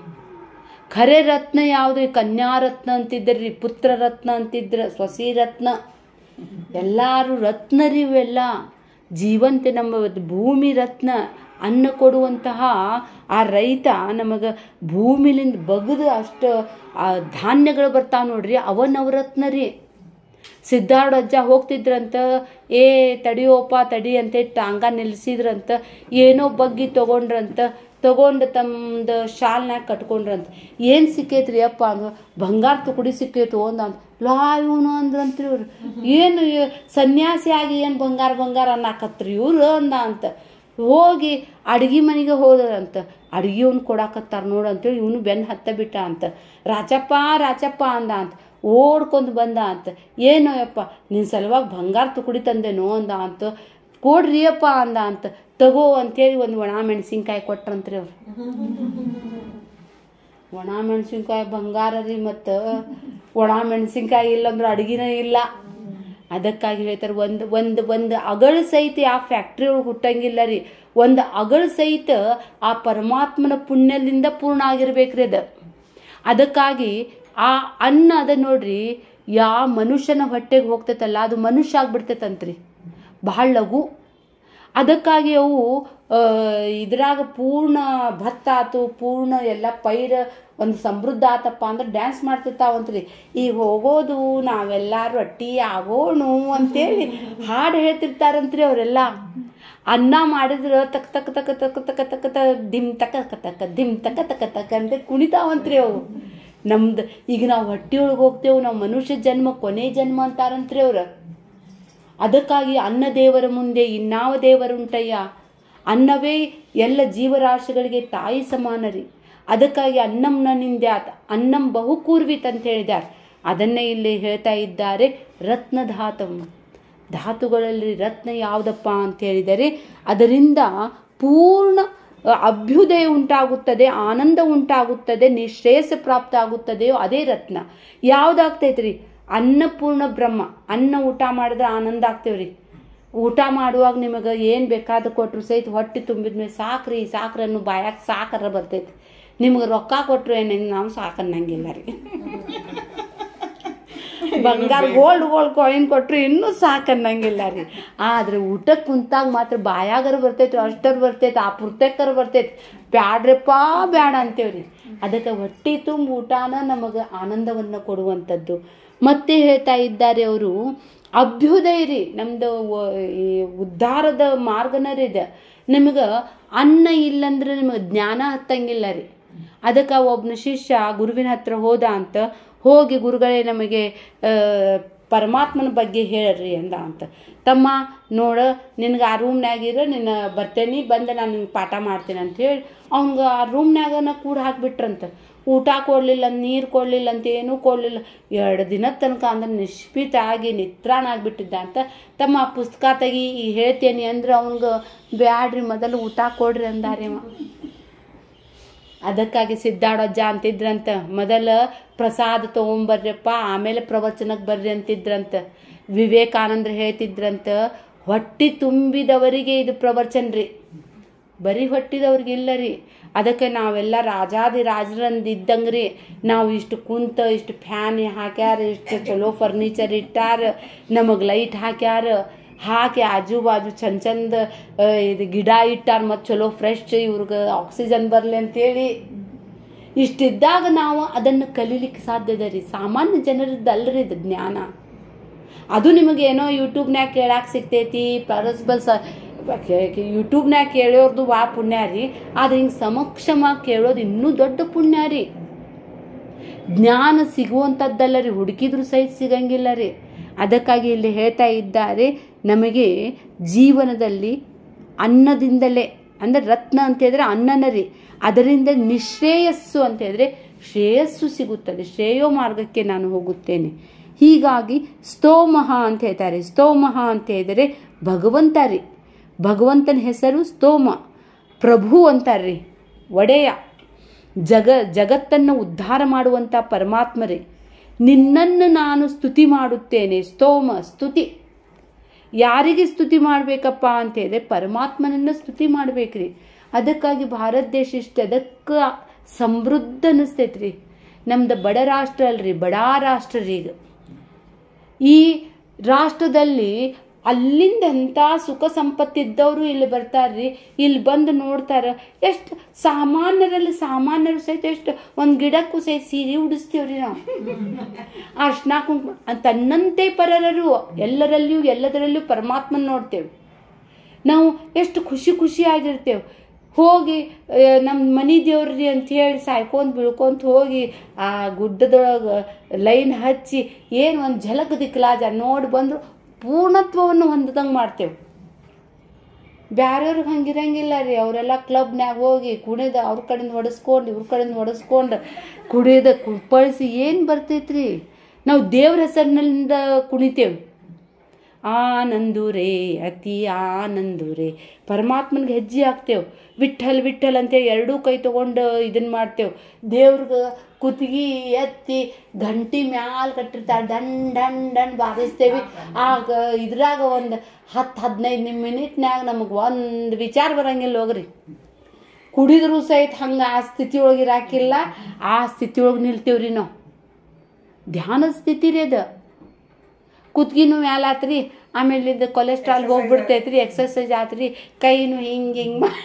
ಖರೆ ರತ್ನ ಯಾವುದು ಕನ್ಯಾರತ್ನ ಅಂತಿದ್ರಿ ಪುತ್ರ ರತ್ನ ಅಂತಿದ್ರ ಸೊಸಿ ರತ್ನ ಎಲ್ಲಾರು ರತ್ನರಿ ಇವೆಲ್ಲ ಜೀವಂತ ನಮ್ಮ ಭೂಮಿ ರತ್ನ ಅನ್ನ ಕೊಡುವಂತಹ ಆ ರೈತ ನಮಗೆ ಭೂಮಿಲಿಂದ ಬಗ್ದು ಅಷ್ಟು ಆ ಧಾನ್ಯಗಳು ಬರ್ತಾವ ನೋಡ್ರಿ ಅವ ನವರತ್ನ ರೀ ಸಿದ್ಧಾರ್ಥ ಅಜ್ಜ ಹೋಗ್ತಿದ್ರಂತ ಏ ತಡಿಯೋಪ ತಡಿ ಅಂತ ಟಾಂಗ ನಿಲ್ಸಿದ್ರಂತ ಏನೋ ಬಗ್ಗಿ ತಗೊಂಡ್ರಂತ ತಗೊಂಡು ತಮ್ಮದು ಶಾಲ್ನಾಗ ಕಟ್ಕೊಂಡ್ರಂತ ಏನು ಸಿಕ್ಕೈತ್ರಿ ಅಪ್ಪ ಅಂದ್ರು ಬಂಗಾರ ತುಕಡಿ ಸಿಕ್ಕೈತು ಅಂದ ಅಂತ ಲಾ ಇವನು ಅಂದ್ರಂತ್ರಿ ಇವ್ರು ಏನು ಇ- ಸನ್ಯಾಸಿ ಆಗಿ ಏನು ಬಂಗಾರ ಬಂಗಾರ ಅನ್ನಕತ್ರಿ ಇವ್ರು ಅಂದ ಅಂತ ಹೋಗಿ ಅಡ್ಗೆ ಮನೆಗೆ ಹೋದಂತ ಅಡ್ಗೆವ್ನು ಕೊಡಾಕತ್ತಾರ ನೋಡು ಅಂತೇಳಿ ಇವನು ಬೆನ್ನು ಹತ್ತ ಬಿಟ್ಟ ಅಂತ ರಾಚಪ್ಪ ರಾಚಪ್ಪ ಅಂದ ಅಂತ ಓಡ್ಕೊಂಡು ಬಂದ ಅಂತ ಏನೋ ಯಪ್ಪ ನಿನ್ನ ಸಲುವಾಗಿ ಬಂಗಾರ ತುಕಡಿ ತಂದೇನೋ ಅಂದ ಅಂತ ಕೊಡ್ರಿಯಪ್ಪ ಅಂದ ಅಂತ ತಗೋ ಅಂತೇಳಿ ಒಂದು ಒಣ ಮೆಣಸಿನ್ಕಾಯಿ ಕೊಟ್ರಂತ್ರಿ ಅವ್ರು ಒಣ ಮೆಣಸಿನ್ಕಾಯಿ ಬಂಗಾರ ರೀ ಮತ್ತು ಒಣ ಮೆಣಸಿನ್ಕಾಯಿ ಇಲ್ಲಂದ್ರೆ ಅಡ್ಗಿನೇ ಇಲ್ಲ ಅದಕ್ಕಾಗಿ ಹೇಳ್ತಾರೆ ಒಂದು ಒಂದು ಒಂದು ಅಗಳ ಸಹಿತ ಆ ಫ್ಯಾಕ್ಟ್ರಿ ಒಳಗೆ ಹುಟ್ಟಂಗಿಲ್ಲ ರೀ ಒಂದು ಅಗಳ ಸಹಿತ ಆ ಪರಮಾತ್ಮನ ಪುಣ್ಯದಿಂದ ಪೂರ್ಣ ಆಗಿರ್ಬೇಕ್ರಿ ಅದು ಅದಕ್ಕಾಗಿ ಆ ಅನ್ನ ಅದ ನೋಡ್ರಿ ಯಾವ ಮನುಷ್ಯನ ಹೊಟ್ಟೆಗೆ ಹೋಗ್ತೈತಲ್ಲ ಅದು ಮನುಷ್ಯ ಆಗ್ಬಿಡ್ತೈತಂತ್ರಿ ಬಹಳ ಲಘು ಅದಕ್ಕಾಗಿ ಅವು ಆ, ಇದ್ರಾಗ ಪೂರ್ಣ ಭತ್ತ ಆತು ಪೂರ್ಣ ಎಲ್ಲ ಪೈರ ಒಂದು ಸಮೃದ್ಧ ಆತಪ್ಪ ಅಂದ್ರೆ ಡ್ಯಾನ್ಸ್ ಮಾಡ್ತಿರ್ತಾವಂತ್ರಿ ಈಗ ಹೋಗೋದು ನಾವೆಲ್ಲ ರೊಟ್ಟಿ ಆಗೋಣು ಅಂತೇಳಿ ಹಾಡು ಹೇಳ್ತಿರ್ತಾರಂತ್ರಿ ಅವರೆಲ್ಲ ಅನ್ನ ಮಾಡಿದ್ರೆ ತಕ್ ತಕ್ ತಕ ತಕ ತಕ ತಕ ತ ಧಿಮ್ ತಕ ತಕ ತಕ ಧಿಮ್ ತಕ ತಕ ತಕ ಅಂತ ಕುಣಿತಾವಂತ್ರಿ ಅವು ನಮ್ದು ಈಗ ನಾವು ಹೊಟ್ಟಿ ಒಳಗೆ ಹೋಗ್ತೇವೆ ನಾವು ಮನುಷ್ಯ ಜನ್ಮ ಕೊನೆ ಜನ್ಮ ಅಂತಾರಂತ್ರಿ ಅವ್ರು ಅದಕ್ಕಾಗಿ ಅನ್ನ ದೇವರ ಮುಂದೆ ಇನ್ನಾವ ದೇವರುಂಟಯ್ಯ ಅನ್ನವೇ ಎಲ್ಲ ಜೀವರಾಶಿಗಳಿಗೆ ತಾಯಿ ಸಮಾನ ರೀ ಅದಕ್ಕಾಗಿ ಅನ್ನಂನ ನಿಂದ್ಯಾತ್ ಅನ್ನಂ ಬಹುಕೂರ್ವಿತ್ ಅಂತ ಹೇಳಿದ್ದಾರೆ ಅದನ್ನೇ ಇಲ್ಲಿ ಹೇಳ್ತಾ ಇದ್ದಾರೆ ರತ್ನಧಾತಂ ಧಾತುಗಳಲ್ಲಿ ರತ್ನ ಯಾವುದಪ್ಪ ಅಂತ ಹೇಳಿದರೆ ಅದರಿಂದ ಪೂರ್ಣ ಅ, ಅಭ್ಯುದಯ ಉಂಟಾಗುತ್ತದೆ ಆನಂದ ಉಂಟಾಗುತ್ತದೆ ನಿಶ್ರೇಯಸ ಪ್ರಾಪ್ತ ಆಗುತ್ತದೆಯೋ ಅದೇ ರತ್ನ ಯಾವ್ದಾಗ್ತೈತ್ರಿ ಅನ್ನಪೂರ್ಣ ಬ್ರಹ್ಮ ಅನ್ನ ಊಟ ಮಾಡಿದ್ರೆ ಆನಂದ ಆಗ್ತೇವ್ರಿ ಊಟ ಮಾಡುವಾಗ ನಿಮಗೆ ಏನು ಬೇಕಾದ ಕೊಟ್ಟರು ಸಹಿತ ಹೊಟ್ಟೆ ತುಂಬಿದ್ಮೇಲೆ ಸಾಕ್ರಿ ಸಾಕ್ರನ್ನು ಬಾಯಾಗ ಸಾಕರ ಬರ್ತೈತಿ ನಿಮ್ಗೆ ರೊಕ್ಕ ಕೊಟ್ಟರು ಏನು ನಾವು ಸಾಕನ್ನಂಗಿಲ್ಲ ರೀ ಬಂಗಾರ ಗೋಲ್ಡ್ ಗೋಲ್ಡ್ ಕಾಯಿನ್ ಕೊಟ್ಟರು ಇನ್ನೂ ಸಾಕನ್ನಂಗಿಲ್ಲ ರೀ ಆದ್ರೆ ಊಟಕ್ಕೆ ಕುಂತಾಗ ಮಾತ್ರ ಬಾಯಾಗರ ಬರ್ತೈತಿ ಅಷ್ಟರ ಬರ್ತೈತಿ ಆ ಪುರ್ತಕ್ಕರ ಬರ್ತೈತಿ ಬ್ಯಾಡ್ರಪ್ಪ ಬ್ಯಾಡ ಅಂತೇವ್ರಿ ಅದಕ್ಕೆ ಹೊಟ್ಟೆ ತುಂಬ ಊಟನ ನಮಗೆ ಆನಂದವನ್ನು ಕೊಡುವಂಥದ್ದು ಮತ್ತೆ ಹೇಳ್ತಾ ಇದ್ದಾರೆ ಅವರು ಅಭ್ಯುದಯ ರೀ ನಮ್ದು ವ- ಈ ಉದ್ಧಾರದ ಮಾರ್ಗನ ರೀ ಇದು ನಿಮಗೆ ಅನ್ನ ಇಲ್ಲಂದ್ರೆ ನಿಮಗೆ ಜ್ಞಾನ ಹತ್ತಂಗಿಲ್ಲ ರೀ ಅದಕ್ಕೆ ಒಬ್ಬನ ಶಿಷ್ಯ ಗುರುವಿನ ಹತ್ರ ಹೋದ ಅಂತ ಹೋಗಿ ಗುರುಗಳೇ ನಮಗೆ ಆ, ಪರಮಾತ್ಮನ ಬಗ್ಗೆ ಹೇಳ್ರಿ ಅಂದ ಅಂತ ತಮ್ಮ ನೋಡ ನಿನಗೆ ಆ ರೂಮ್ನ್ಯಾಗಿರ ನಿನ್ನ ಬರ್ತೇನೆ ಬಂದು ನಾನು ನಿನ್ಗೆ ಪಾಠ ಮಾಡ್ತೀನಿ ಅಂತ ಹೇಳಿ ಅವ್ನಿಗೆ ಆ ರೂಮ್ನ್ಯಾಗನ ಕೂಡ ಹಾಕ್ಬಿಟ್ರಂತ ಊಟ ಕೊಡಲಿಲ್ಲ ನೀರು ಕೊಡಲಿಲ್ಲ ಅಂತ ಏನೂ ಕೊಡಲಿಲ್ಲ ಎರಡು ದಿನದ ತನಕ ಅಂದ್ರೆ ನಿಷ್ಪಿತ ಆಗಿ ನಿತ್ರಾಣ ಆಗಿಬಿಟ್ಟಿದ್ದ ಅಂತ ತಮ್ಮ ಆ ಪುಸ್ತಕ ತೆಗಿ ಈ ಹೇಳ್ತೇನೆ ಅಂದ್ರೆ ಅವ್ನಿಗೆ ಬ್ಯಾಡ್ರಿ ಮೊದಲು ಊಟ ಕೊಡ್ರಿ ಅಂದಾರೆ ಅವ ಅದಕ್ಕಾಗಿ ಸಿದ್ದಾಡಜ್ಜ ಅಂತಿದ್ರಂತ ಮೊದಲ ಪ್ರಸಾದ ತೊಗೊಂಬರ್ರಿಯಪ್ಪ ಆಮೇಲೆ ಪ್ರವಚನಕ್ಕೆ ಬರ್ರಿ ಅಂತಿದ್ರಂತ ವಿವೇಕಾನಂದ್ರ ಹೇಳ್ತಿದ್ರಂತ ಹೊಟ್ಟಿ ತುಂಬಿದವರಿಗೆ ಇದು ಪ್ರವಚನ ರೀ ಬರೀ ಹೊಟ್ಟಿದವ್ರಿಗೆ ಇಲ್ಲ ರೀ ಅದಕ್ಕೆ ನಾವೆಲ್ಲ ರಾಜಾದಿ ರಾಜರಂದು ಇದ್ದಂಗೆ ರೀ ನಾವು ಇಷ್ಟು ಕುಂತ ಇಷ್ಟು ಫ್ಯಾನ್ ಹಾಕ್ಯಾರ ಇಷ್ಟು ಚಲೋ ಫರ್ನಿಚರ್ ಇಟ್ಟಾರ ನಮಗೆ ಲೈಟ್ ಹಾಕ್ಯಾರ ಹಾಕಿ ಆಜು ಬಾಜು ಚಂದ ಚಂದ ಆ, ಇದು ಗಿಡ ಇಟ್ಟಾರ ಮತ್ತು ಚಲೋ ಫ್ರೆಶ್ ಇವ್ರಿಗೆ ಆಕ್ಸಿಜನ್ ಬರಲಿ ಅಂತೇಳಿ ಇಷ್ಟಿದ್ದಾಗ ನಾವು ಅದನ್ನು ಕಲೀಲಿಕ್ಕೆ ಸಾಧ್ಯದ ರೀ ಸಾಮಾನ್ಯ ಜನರದ್ದಲ್ರಿ ಇದು ಜ್ಞಾನ ಅದು ನಿಮಗೆ ಏನೋ ಯೂಟ್ಯೂಬ್ನ್ಯಾಗ ಕೇಳಾಕ ಸಿಗ್ತೈತಿ ಪರಸ್ಪರ ಸ ಯೂಟ್ಯೂಬ್ನ್ಯಾಗ ಕೇಳೋರ್ದು ವಾ ಪುಣ್ಯ ರೀ ಆದ್ರೆ ಹಿಂಗೆ ಸಮಕ್ಷಮ ಕೇಳೋದು ಇನ್ನೂ ದೊಡ್ಡ ಪುಣ್ಯ ರೀ ಜ್ಞಾನ ಸಿಗುವಂಥದ್ದಲ್ಲ ರೀ ಹುಡುಕಿದ್ರು ಸಹಿತ ಸಿಗಂಗಿಲ್ಲ ರೀ ಅದಕ್ಕಾಗಿ ಇಲ್ಲಿ ಹೇಳ್ತಾ ಇದ್ದಾರೆ ನಮಗೆ ಜೀವನದಲ್ಲಿ ಅನ್ನದಿಂದಲೇ ಅಂದರೆ ರತ್ನ ಅಂತ ಹೇಳಿದ್ರೆ ಅನ್ನನ ರೀ ಅದರಿಂದ ನಿಶ್ರೇಯಸ್ಸು ಅಂತ ಹೇಳಿದ್ರೆ ಶ್ರೇಯಸ್ಸು ಸಿಗುತ್ತದೆ ಶ್ರೇಯೋ ಮಾರ್ಗಕ್ಕೆ ನಾನು ಹೋಗುತ್ತೇನೆ ಹೀಗಾಗಿ ಸ್ತೋಮಹ ಅಂತ ಹೇಳ್ತಾರೆ ಸ್ತೋಮಹ ಅಂತ ಹೇಳಿದರೆ ಭಗವಂತ ರೀ ಭಗವಂತನ ಹೆಸರು ಸ್ತೋಮ ಪ್ರಭು ಅಂತಾರ್ರಿ ಒಡೆಯ ಜಗ ಜಗತ್ತನ್ನು ಉದ್ಧಾರ ಮಾಡುವಂಥ ಪರಮಾತ್ಮರೇ ನಿನ್ನನ್ನು ನಾನು ಸ್ತುತಿ ಮಾಡುತ್ತೇನೆ ಸ್ತೋಮ ಸ್ತುತಿ ಯಾರಿಗೆ ಸ್ತುತಿ ಮಾಡಬೇಕಪ್ಪ ಅಂತ ಹೇಳಿದ್ರೆ ಪರಮಾತ್ಮನನ್ನು ಸ್ತುತಿ ಮಾಡ್ಬೇಕ್ರಿ ಅದಕ್ಕಾಗಿ ಭಾರತ ದೇಶ ಇಷ್ಟು ಅದಕ್ಕೆ ಸಮೃದ್ಧ ಅನ್ನಿಸ್ತೈತ್ರಿ ನಮ್ದು ಬಡ ರಾಷ್ಟ್ರ ಅಲ್ರಿ ಬಡಾ ರಾಷ್ಟ್ರ ರೀ ಈಗ ಈ ರಾಷ್ಟ್ರದಲ್ಲಿ ಅಲ್ಲಿಂದ ಎಂಥ ಸುಖ ಸಂಪತ್ತಿದ್ದವರು ಇಲ್ಲಿ ಬರ್ತಾರ್ರಿ ಇಲ್ಲಿ ಬಂದು ನೋಡ್ತಾರ ಎಷ್ಟು ಸಾಮಾನ್ಯರಲ್ಲಿ ಸಾಮಾನ್ಯರು ಸಹಿತ ಎಷ್ಟು ಒಂದು ಗಿಡಕ್ಕೂ ಸಹಿತ ಸೀರೆ ಉಡಿಸ್ತೀವ್ರಿ ನಾವು ಅರ್ಶಿನ ಕುಂಕುಮ ತನ್ನಂತೆ ಪರರರು ಎಲ್ಲರಲ್ಲಿಯೂ ಎಲ್ಲದರಲ್ಲಿಯೂ ಪರಮಾತ್ಮನ ನೋಡ್ತೇವೆ ನಾವು ಎಷ್ಟು ಖುಷಿ ಖುಷಿಯಾಗಿರ್ತೇವೆ ಹೋಗಿ ನಮ್ಮ ಮನೆ ದೇವ್ರಿ ಅಂತ ಹೇಳಿ ಸಾಯ್ಕೊಂತ ಬೀಳ್ಕೊಂತ ಹೋಗಿ ಆ ಗುಡ್ಡದೊಳಗೆ ಲೈನ್ ಹಚ್ಚಿ ಏನು ಒಂದು ಝಲಕ್ ದಿಕ್ಲಾಜ ನೋಡಿ ಬಂದ್ರು ಪೂರ್ಣತ್ವವನ್ನು ಹೊಂದದಂಗೆ ಮಾಡ್ತೇವೆ ಬ್ಯಾರೆಯವ್ರಿಗೆ ಹಂಗಿರಂಗಿಲ್ಲ ರೀ ಅವರೆಲ್ಲ ಕ್ಲಬ್ನ್ಯಾಗ ಹೋಗಿ ಕುಣಿದ ಅವ್ರ ಕಡೆಯಿಂದ ಹೊಡೆಸ್ಕೊಂಡು ಇವ್ರ ಕಡೆಯಿಂದ ಹೊಡೆಸ್ಕೊಂಡು ಕುಡಿಯೋದ ಕುಪ್ಪಳಿಸಿ ಏನು ಬರ್ತೈತ್ರಿ ನಾವು ದೇವ್ರ ಹೆಸರಿನಿಂದ ಕುಣಿತೇವೆ ಆನಂದುರೇ ಅತಿ ಆನಂದುರೇ ಪರಮಾತ್ಮನಿಗೆ ಹೆಜ್ಜೆ ಹಾಕ್ತೇವೆ ವಿಠಲ್ ವಿಠಲ್ ಅಂತೇಳಿ ಎರಡೂ ಕೈ ತೊಗೊಂಡು ಇದನ್ನು ಮಾಡ್ತೇವೆ ದೇವ್ರಿಗೆ ಕುತ್ತಿಗೆ ಎತ್ತಿ ಗಂಟಿ ಮ್ಯಾಲ ಕಟ್ಟಿರ್ತಾರೆ ದಂಡ್ ದಂಡ್ ದಂಡ್ ಬಾರಿಸ್ತೇವೆ ಆಗ ಇದ್ರಾಗ ಒಂದು ಹತ್ತು ಹದಿನೈದು ನಿಮ್ ಮಿನಿಟ್ನ್ಯಾಗ ನಮಗೆ ಒಂದು ವಿಚಾರ ಬರಂಗಿಲ್ಲ ಹೋಗ್ರಿ ಕುಡಿದ್ರು ಸಹಿತ ಹಂಗೆ ಆ ಸ್ಥಿತಿ ಒಳಗೆ ಇರಾಕಿಲ್ಲ ಆ ಸ್ಥಿತಿ ಒಳಗೆ ನಿಲ್ತೇವ್ರಿ ನಾವು ಧ್ಯಾನದ ಸ್ಥಿತಿ ರೀ ಅದು ಕುತ್ಗಿನೂ ಮ್ಯಾಲ ಆತ್ರಿ ಆಮೇಲೆ ಇದು ಕೊಲೆಸ್ಟ್ರಾಲ್ ಹೋಗ್ಬಿಡ್ತೈತ್ರಿ ಎಕ್ಸಸೈಸ್ ಆತ್ರಿ ಕೈನು ಹಿಂಗೆ ಹಿಂಗೆ ಮಾಡಿ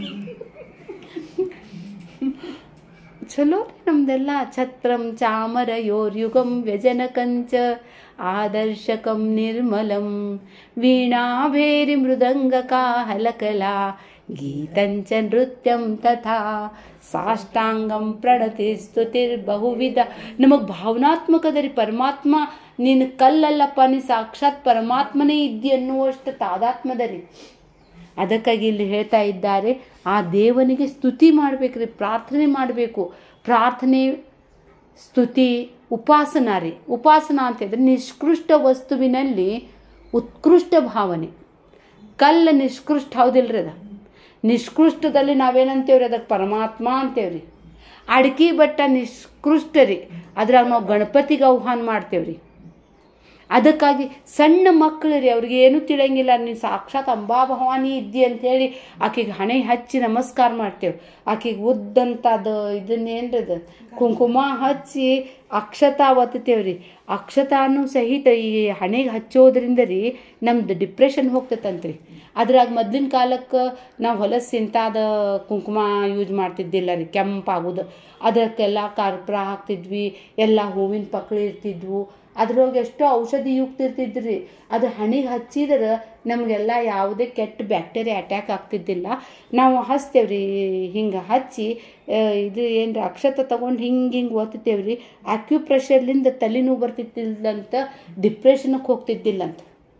ಚಲೋ ರೀ ನಮ್ದೆಲ್ಲ ಛತ್ರಂ ಚಾಮರ ಯೋರ್ಯುಗಂ ವ್ಯಜನ ಕಂಚ ಆದರ್ಶಕಂ ನಿರ್ಮಲಂ ವೀಣಾಭೇರಿ ಮೃದಂಗಕಾ ಹಲಕಲಾ ಗೀತಂಚ ನೃತ್ಯಂ ತಥಾ ಸಾಷ್ಟಾಂಗಂ ಪ್ರಣತಿ ಸ್ತುತಿರ್ ಬಹುವಿಧ ನಮಗೆ ಭಾವನಾತ್ಮಕದ ರೀ ಪರಮಾತ್ಮ ನೀನು ಕಲ್ಲಲ್ಲಪ್ಪ ನೀ ಸಾಕ್ಷಾತ್ ಪರಮಾತ್ಮನೇ ಇದ್ದಿ ಅನ್ನುವಷ್ಟು ತಾದಾತ್ಮದ ರೀ ಅದಕ್ಕಾಗಿ ಇಲ್ಲಿ ಹೇಳ್ತಾ ಇದ್ದಾರೆ ಆ ದೇವನಿಗೆ ಸ್ತುತಿ ಮಾಡಬೇಕ್ರಿ ಪ್ರಾರ್ಥನೆ ಮಾಡಬೇಕು ಪ್ರಾರ್ಥನೆ ಸ್ತುತಿ ಉಪಾಸನಾ ರೀ ಉಪಾಸನಾ ಅಂತ ಹೇಳಿದ್ರೆ ನಿಷ್ಕೃಷ್ಟ ವಸ್ತುವಿನಲ್ಲಿ ಉತ್ಕೃಷ್ಟ ಭಾವನೆ ಕಲ್ಲು ನಿಷ್ಕೃಷ್ಟ ಹೌದಿಲ್ರಿ ಅದ ನಿಷ್ಕೃಷ್ಟದಲ್ಲಿ ನಾವೇನಂತೇವ್ರಿ ಅದಕ್ಕೆ ಪರಮಾತ್ಮ ಅಂತೇವ್ರಿ ಅಡ್ಕೆ ಬಟ್ಟ ನಿಷ್ಕೃಷ್ಟ ರೀ ಅದ್ರಾಗ ನಾವು ಗಣಪತಿಗೆ ಆಹ್ವಾನ ಮಾಡ್ತೇವ್ರಿ ಅದಕ್ಕಾಗಿ ಸಣ್ಣ ಮಕ್ಕಳು ರೀ ಅವ್ರಿಗೆ ಏನೂ ತಿಳಿಯಂಗಿಲ್ಲ ನೀನು ಸಾಕ್ಷಾತ್ ಅಂಬಾ ಭವಾನಿ ಇದ್ದಿ ಅಂತೇಳಿ ಆಕೆಗೆ ಹಣೆ ಹಚ್ಚಿ ನಮಸ್ಕಾರ ಮಾಡ್ತೇವೆ ಆಕೆಗೆ ಉದ್ದಂಥದ್ದು ಇದನ್ನೇನ್ರದು ಕುಂಕುಮ ಹಚ್ಚಿ ಅಕ್ಷತಾ ಒತ್ತತೇವೆ ರೀ ಅಕ್ಷತಾನು ಸಹಿತ ಈ ಹಣೆಗೆ ಹಚ್ಚೋದ್ರಿಂದ ರೀ ನಮ್ದು ಡಿಪ್ರೆಷನ್ ಹೋಗ್ತೈತಂತ್ರಿ ಅದ್ರಾಗ ಮೊದ್ಲಿನ ಕಾಲಕ್ಕೆ ನಾವು ಹೊಲಸು ಇಂಥದ ಕುಂಕುಮ ಯೂಸ್ ಮಾಡ್ತಿದ್ದಿಲ್ಲ ರೀ ಕೆಂಪಾಗೋದು ಅದಕ್ಕೆಲ್ಲ ಕಾರ್ಪುರ ಹಾಕ್ತಿದ್ವಿ ಎಲ್ಲ ಹೂವಿನ ಪಕ್ಳು ಇರ್ತಿದ್ವು ಅದ್ರೊಳಗೆ ಎಷ್ಟೋ ಔಷಧಿ ಯುಕ್ತ ಇರ್ತಿದ್ರಿ ಅದು ಹಣಿಗೆ ಹಚ್ಚಿದ್ರೆ ನಮಗೆಲ್ಲ ಯಾವುದೇ ಕೆಟ್ಟ ಬ್ಯಾಕ್ಟೀರಿಯಾ ಅಟ್ಯಾಕ್ ಆಗ್ತಿದ್ದಿಲ್ಲ ನಾವು ಹಚ್ತೇವ್ರಿ ಹಿಂಗೆ ಹಚ್ಚಿ ಆ, ಇದು ಏನು ಅಕ್ಷತ ತೊಗೊಂಡು ಹಿಂಗೆ ಹಿಂಗೆ ಒತ್ತುತ್ತೇವ್ರಿ ಅಕ್ಯುಪ್ರೆಷರ್ಲಿಂದ ತಲೆನೋವು ಬರ್ತಿದ್ದಿಲ್ಲಂತ ಡಿಪ್ರೆಷನ್ಗೆ ಹೋಗ್ತಿದ್ದಿಲ್ಲಂತ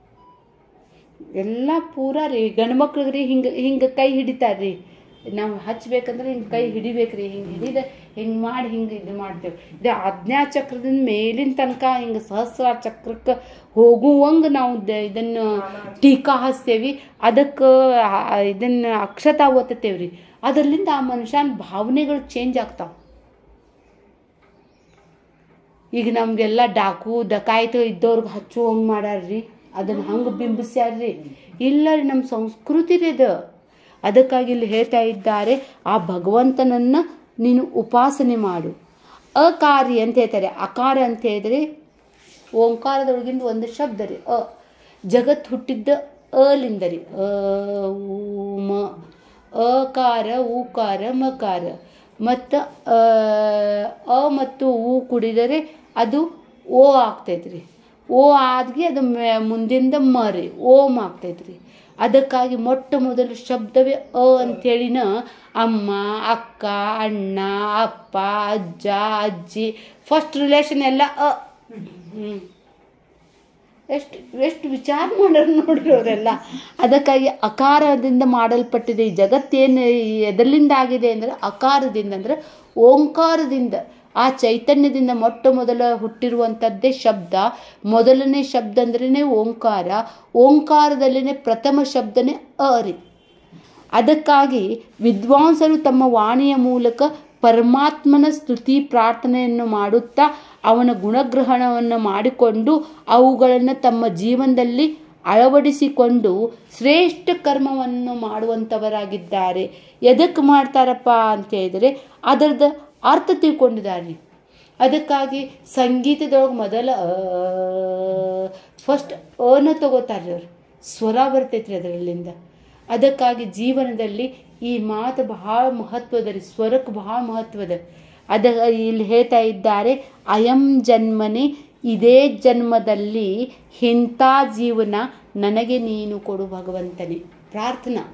ಎಲ್ಲ ಪೂರ ರೀ ಗಂಡು ಮಕ್ಳಿಗೆ ರೀ ಹಿಂಗೆ ಹಿಂಗೆ ಕೈ ಹಿಡಿತಾರ್ರಿ ನಾವು ಹಚ್ಬೇಕಂದ್ರೆ ಹಿಂಗೆ ಕೈ ಹಿಡಿಬೇಕ್ರಿ ಹಿಂಗೆ ಹಿಡಿದ ಹಿಂಗೆ ಮಾಡಿ ಹಿಂಗೆ ಇದು ಮಾಡ್ತೇವೆ ಇದು ಆಜ್ಞಾ ಚಕ್ರದಿಂದ ಮೇಲಿನ ತನಕ ಹಿಂಗೆ ಸಹಸ್ರ ಚಕ್ರಕ್ಕೆ ಹೋಗುವಂಗೆ ನಾವು ದ- ಇದನ್ನು ಟೀಕಾ ಹಚ್ತೇವಿ ಅದಕ್ಕೆ ಇದನ್ನು ಅಕ್ಷತಾ ಓದ್ತೇವ್ರಿ ಅದರಿಂದ ಆ ಮನುಷ್ಯನ ಭಾವನೆಗಳು ಚೇಂಜ್ ಆಗ್ತಾವೆ ಈಗ ನಮಗೆಲ್ಲ ಡಾಕು ಡಕಾಯ್ತು ಇದ್ದವ್ರಿಗೆ ಹಚ್ಚುವಂಗೆ ಮಾಡ್ಯಾರ್ರಿ ಅದನ್ನು ಹಂಗೆ ಬಿಂಬಿಸ್ಯಾರ್ರಿ ಇಲ್ಲ ರೀ ನಮ್ಮ ಸಂಸ್ಕೃತಿ ರೀ ಅದು ಅದಕ್ಕಾಗಿ ಇಲ್ಲಿ ಹೇಳ್ತಾ ಇದ್ದಾರೆ ಆ ಭಗವಂತನನ್ನು ನೀನು ಉಪಾಸನೆ ಮಾಡು ಅಕಾರಿ ಅಂತ ಹೇಳ್ತಾರೆ ಅಕಾರ ಅಂತ ಹೇಳಿದ್ರೆ ಓಂಕಾರದೊಳಗಿಂದ ಒಂದು ಶಬ್ದ ರೀ ಅ ಜಗತ್ ಹುಟ್ಟಿದ್ದ ಅಲಿಂದ ರೀ ಅ ಉ, ಮ ಅಕಾರ ಉಕಾರ ಮಕಾರ ಮತ್ತು ಅ ಮತ್ತು ಉ ಕುಡಿದರೆ ಅದು ಓ ಆಗ್ತೈತ್ರಿ ಓ ಆದ್ಗೆ ಅದು ಮೆ- ಮುಂದಿಂದ ಮ ರೀ ಓಂ ಆಗ್ತೈತ್ರಿ ಅದಕ್ಕಾಗಿ ಮೊಟ್ಟ ಮೊದಲು ಶಬ್ದವೇ ಅ ಅಂಥೇಳಿನ ಅಮ್ಮ ಅಕ್ಕ ಅಣ್ಣ ಅಪ್ಪ ಅಜ್ಜ ಅಜ್ಜಿ ಫಸ್ಟ್ ರಿಲೇಷನ್ ಎಲ್ಲ ಅ ಹ್ಞೂ ಎಷ್ಟು ಎಷ್ಟು ವಿಚಾರ ಮಾಡೋರು ನೋಡ್ರಿ ಅವರೆಲ್ಲ ಅದಕ್ಕಾಗಿ ಅಕಾರದಿಂದ ಮಾಡಲ್ಪಟ್ಟಿದೆ ಈ ಜಗತ್ತೇನು ಎದರ್ಲಿಂದ ಆಗಿದೆ ಅಂದರೆ ಅಕಾರದಿಂದ ಅಂದರೆ ಓಂಕಾರದಿಂದ ಆ ಚೈತನ್ಯದಿಂದ ಮೊಟ್ಟ ಮೊದಲ ಹುಟ್ಟಿರುವಂಥದ್ದೇ ಶಬ್ದ ಮೊದಲನೇ ಶಬ್ದ ಅಂದ್ರೇ ಓಂಕಾರ ಓಂಕಾರದಲ್ಲಿನೇ ಪ್ರಥಮ ಶಬ್ದನೇ ಅ ರೀ ಅದಕ್ಕಾಗಿ ವಿದ್ವಾಂಸರು ತಮ್ಮ ವಾಣಿಯ ಮೂಲಕ ಪರಮಾತ್ಮನ ಸ್ತುತಿ ಪ್ರಾರ್ಥನೆಯನ್ನು ಮಾಡುತ್ತಾ ಅವನ ಗುಣಗ್ರಹಣವನ್ನು ಮಾಡಿಕೊಂಡು ಅವುಗಳನ್ನು ತಮ್ಮ ಜೀವನದಲ್ಲಿ ಅಳವಡಿಸಿಕೊಂಡು ಶ್ರೇಷ್ಠ ಕರ್ಮವನ್ನು ಮಾಡುವಂಥವರಾಗಿದ್ದಾರೆ ಎದಕ್ಕೆ ಮಾಡ್ತಾರಪ್ಪ ಅಂತ ಹೇಳಿದರೆ ಅದರದ ಅರ್ಥ ತಿಳ್ಕೊಂಡಿದ್ದಾರೆ ಅದಕ್ಕಾಗಿ ಸಂಗೀತದೊಳಗೆ ಮೊದಲ ಫಸ್ಟ್ ಅನ ತಗೋತಾರೆ ಅವ್ರು ಸ್ವರ ಬರ್ತೈತ್ರಿ ಅದರಲ್ಲಿಂದ ಅದಕ್ಕಾಗಿ ಜೀವನದಲ್ಲಿ ಈ ಮಾತು ಬಹಳ ಮಹತ್ವದ ರೀ ಸ್ವರಕ್ಕೆ ಬಹಳ ಮಹತ್ವದ ಅದ ಇಲ್ಲಿ ಹೇಳ್ತಾ ಇದ್ದಾರೆ ಅಯಂ ಜನ್ಮನೆ ಇದೇ ಜನ್ಮದಲ್ಲಿ ಇಂಥ ಜೀವನ ನನಗೆ ನೀನು ಕೊಡು ಭಗವಂತನೇ ಪ್ರಾರ್ಥನಾ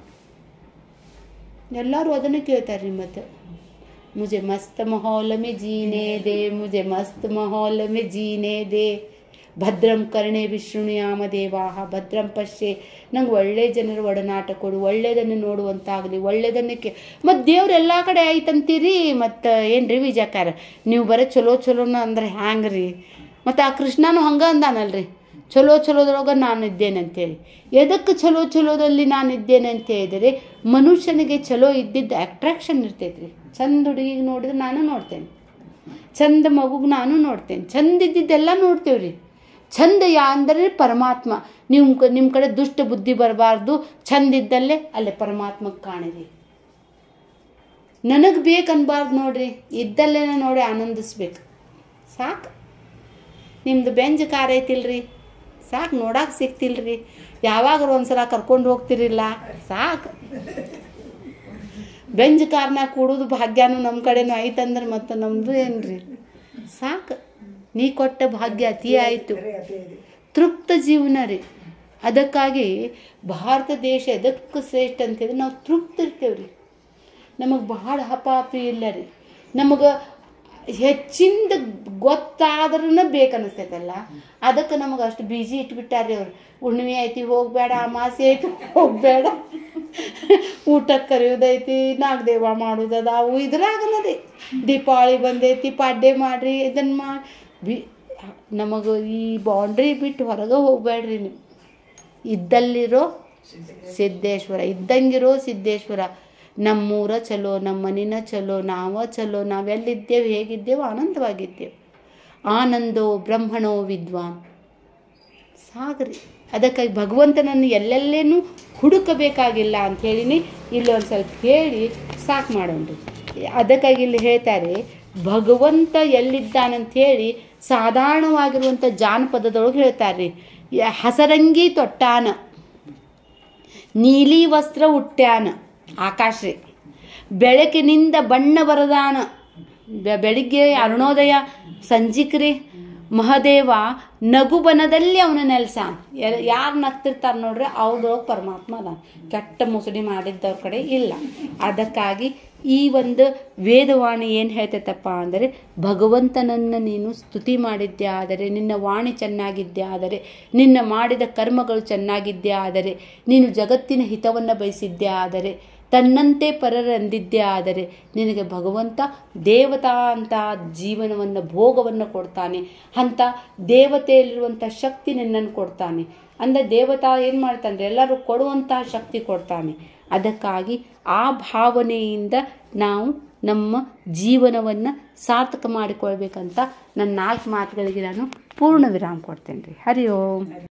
ಎಲ್ಲರೂ ಅದನ್ನು ಕೇಳ್ತಾರೆ ರೀ ಮತ್ತೆ मुझे मस्त माहौल में जीने दे मुझे मस्त माहौल में जीने दे ಭದ್ರಂ ಕರ್ಣೆ ವಿಷ್ಣುಯಾಮ ದೇವಾಹ ಭದ್ರಂ ಪಶ್ಯೆ ನಂಗೆ ಒಳ್ಳೆ ಜನರ ಒಡನಾಟ ಕೊಡು ಒಳ್ಳೆಯದನ್ನು ನೋಡುವಂತಾಗಲಿ ಒಳ್ಳೆಯದನ್ನು ಕೇ ಮತ್ತು ದೇವ್ರು ಎಲ್ಲ ಕಡೆ ಐತಂತೀರಿ ಮತ್ತು ಏನು ರೀ ವಿಜಯಕಾರ ನೀವು ಬರೀ ಚಲೋ ಚಲೋನ ಅಂದ್ರೆ ಹ್ಯಾಂಗೆ ರೀ ಮತ್ತು ಆ ಕೃಷ್ಣನೂ ಹಂಗೆ ಅಂದಾನಲ್ರಿ ಚಲೋ ಚಲೋದ್ರೊಳಗೆ ನಾನು ಇದ್ದೇನೆ ಅಂತೇಳಿ ಎದಕ್ಕೆ ಚಲೋ ಚಲೋದಲ್ಲಿ ನಾನು ಇದ್ದೇನೆ ಅಂತ ಹೇಳಿದರೆ ಮನುಷ್ಯನಿಗೆ ಚಲೋ ಇದ್ದಿದ್ದು ಅಟ್ರಾಕ್ಷನ್ ಇರ್ತೈತ್ರಿ ಚಂದ ಹುಡುಗಿಗೆ ನೋಡಿದ್ರೆ ನಾನು ನೋಡ್ತೇನೆ ಚಂದ ಮಗುಗೆ ನಾನು ನೋಡ್ತೇನೆ ಚಂದ ಇದ್ದಿದ್ದೆಲ್ಲ ನೋಡ್ತೇವ್ರಿ ಚಂದ ಯಾ ಅಂದರೆ ಪರಮಾತ್ಮ ನೀವು ನಿಮ್ಮ ಕಡೆ ದುಷ್ಟ ಬುದ್ಧಿ ಬರಬಾರ್ದು ಚಂದ ಇದ್ದಲ್ಲೇ ಅಲ್ಲೇ ಪರಮಾತ್ಮಕ್ಕೆ ಕಾಣಿರಿ ನನಗೆ ಬೇಕು ಅನ್ಬಾರ್ದು ನೋಡ್ರಿ ಇದ್ದಲ್ಲೇ ನೋಡಿ ಆನಂದಿಸ್ಬೇಕು ಸಾಕು ನಿಮ್ದು ಬೆಂಜ್ ಕಾರ್ ಐತಿಲ್ರಿ ಸಾಕು ನೋಡಕ್ಕೆ ಸಿಗ್ತಿಲ್ರಿ ಯಾವಾಗಾರು ಒಂದ್ಸಲ ಕರ್ಕೊಂಡು ಹೋಗ್ತಿರಿಲ್ಲ ಸಾಕು ಬೆಂಜ್ ಕಾರ್ನಾಗ ಕೂಡೋದು ಭಾಗ್ಯನೂ ನಮ್ಮ ಕಡೆನೂ ಐತಂದ್ರೆ ಮತ್ತು ನಮ್ಮದು ಏನ್ರಿ ಸಾಕು ನೀ ಕೊಟ್ಟ ಭಾಗ್ಯ ಅತಿ ಆಯಿತು ತೃಪ್ತ ಜೀವನ ರೀ ಅದಕ್ಕಾಗಿ ಭಾರತ ದೇಶ ಎದಕ್ಕೆ ಶ್ರೇಷ್ಠ ಅಂತಂದ್ರೆ ನಾವು ತೃಪ್ತ ಇರ್ತೇವೆ ರೀ ನಮಗೆ ಬಹಳ ಹಪಾಪಿ ಇಲ್ಲ ರೀ ನಮಗೆ ಹೆಚ್ಚಿಂದ ಗೊತ್ತಾದ್ರೂ ಬೇಕನ್ನಿಸ್ತೈತಲ್ಲ ಅದಕ್ಕೆ ನಮಗೆ ಅಷ್ಟು ಬಿಜಿ ಇಟ್ಬಿಟ್ಟಾರ್ರಿ ಅವ್ರು ಹುಣ್ಣಿಮೆ ಐತಿ ಹೋಗಬೇಡ ಅಮಾಸೆ ಐತಿ ಹೋಗಬೇಡ ಊಟಕ್ಕೆ ಕರೆಯೋದೈತಿ ನಾಗದೇವ ಮಾಡೋದದ ಅವು ಇದ್ರಾಗನದೇ ದೀಪಾವಳಿ ಬಂದೈತಿ ಪಾಡ್ಯ ಮಾಡ್ರಿ ಇದನ್ನು ಮಾಡಿ ಬಿ ನಮಗೆ ಈ ಬೌಂಡ್ರಿ ಬಿಟ್ಟು ಹೊರಗೆ ಹೋಗಬೇಡ್ರಿ ನೀವು ಇದ್ದಲ್ಲಿರೋ ಸಿದ್ದೇಶ್ವರ ಇದ್ದಂಗಿರೋ ಸಿದ್ದೇಶ್ವರ ನಮ್ಮೂರ ಚಲೋ ನಮ್ಮ ಮನಿನ ಚಲೋ ನಾವ ಚಲೋ ನಾವೆಲ್ಲಿದ್ದೇವೆ ಹೇಗಿದ್ದೇವೆ ಆನಂದವಾಗಿದ್ದೇವೆ ಆನಂದೋ ಬ್ರಹ್ಮಣೋ ವಿದ್ವಾನ್ ಸಾಗ್ರಿ ಅದಕ್ಕಾಗಿ ಭಗವಂತನನ್ನು ಎಲ್ಲೆಲ್ಲೇನೂ ಹುಡುಕಬೇಕಾಗಿಲ್ಲ ಅಂಥೇಳಿನಿ ಇಲ್ಲಿ ಒಂದು ಸ್ವಲ್ಪ ಹೇಳಿ ಸಾಕು ಮಾಡೋಣ್ರಿ ಅದಕ್ಕಾಗಿ ಇಲ್ಲಿ ಹೇಳ್ತಾರೆ ಭಗವಂತ ಎಲ್ಲಿದ್ದಾನಂಥೇಳಿ ಸಾಧಾರಣವಾಗಿರುವಂಥ ಜಾನಪದದೊಳಗೆ ಹೇಳ್ತಾರೆ ರೀ ಹಸರಂಗಿ ತೊಟ್ಟಾನ ನೀಲಿ ವಸ್ತ್ರ ಉಟ್ಟ್ಯಾನ ಆಕಾಶ ರೀ ಬೆಳಕಿನಿಂದ ಬಣ್ಣ ಬರದಾನ ಬೆ- ಬೆಳಿಗ್ಗೆ ಅರುಣೋದಯ ಸಂಜಿಕ್ರಿ ಮಹದೇವ ನಗುಬನದಲ್ಲಿ ಅವನ ನೆಲೆಸಾನ ಯಾರು ನಗ್ತಿರ್ತಾರೆ ನೋಡ್ರಿ ಅವ್ರೊಳಗೆ ಪರಮಾತ್ಮ ಅದ ಕೆಟ್ಟ ಮುಸುಡಿ ಮಾಡಿದ್ದವ್ರ ಕಡೆ ಇಲ್ಲ ಅದಕ್ಕಾಗಿ ಈ ಒಂದು ವೇದವಾಣಿ ಏನು ಹೇಳ್ತೈತಪ್ಪ ಅಂದರೆ ಭಗವಂತನನ್ನು ನೀನು ಸ್ತುತಿ ಮಾಡಿದ್ದೆ ಆದರೆ ನಿನ್ನ ವಾಣಿ ಚೆನ್ನಾಗಿದ್ದೆ ಆದರೆ ನಿನ್ನ ಮಾಡಿದ ಕರ್ಮಗಳು ಚೆನ್ನಾಗಿದ್ದೆ ಆದರೆ ನೀನು ಜಗತ್ತಿನ ಹಿತವನ್ನು ಬಯಸಿದ್ದೆ ಆದರೆ ತನ್ನಂತೆ ಪರರಂದಿದ್ದೇ ಆದರೆ ನಿನಗೆ ಭಗವಂತ ದೇವತಾ ಅಂತ ಜೀವನವನ್ನು ಭೋಗವನ್ನು ಕೊಡ್ತಾನೆ ಅಂಥ ದೇವತೆಯಲ್ಲಿರುವಂಥ ಶಕ್ತಿ ನಿನ್ನನ್ನು ಕೊಡ್ತಾನೆ ಅಂದರೆ ದೇವತಾ ಏನು ಮಾಡ್ತಾನೆ ಎಲ್ಲರೂ ಕೊಡುವಂತಹ ಶಕ್ತಿ ಕೊಡ್ತಾನೆ ಅದಕ್ಕಾಗಿ ಆ ಭಾವನೆಯಿಂದ ನಾವು ನಮ್ಮ ಜೀವನವನ್ನು ಸಾರ್ಥಕ ಮಾಡಿಕೊಳ್ಬೇಕಂತ ನನ್ನ ನಾಲ್ಕು ಮಾತುಗಳಿಗೆ ನಾನು ಪೂರ್ಣ ವಿರಾಮ ಕೊಡ್ತೇನೆ ರೀ ಹರಿ ಓಂ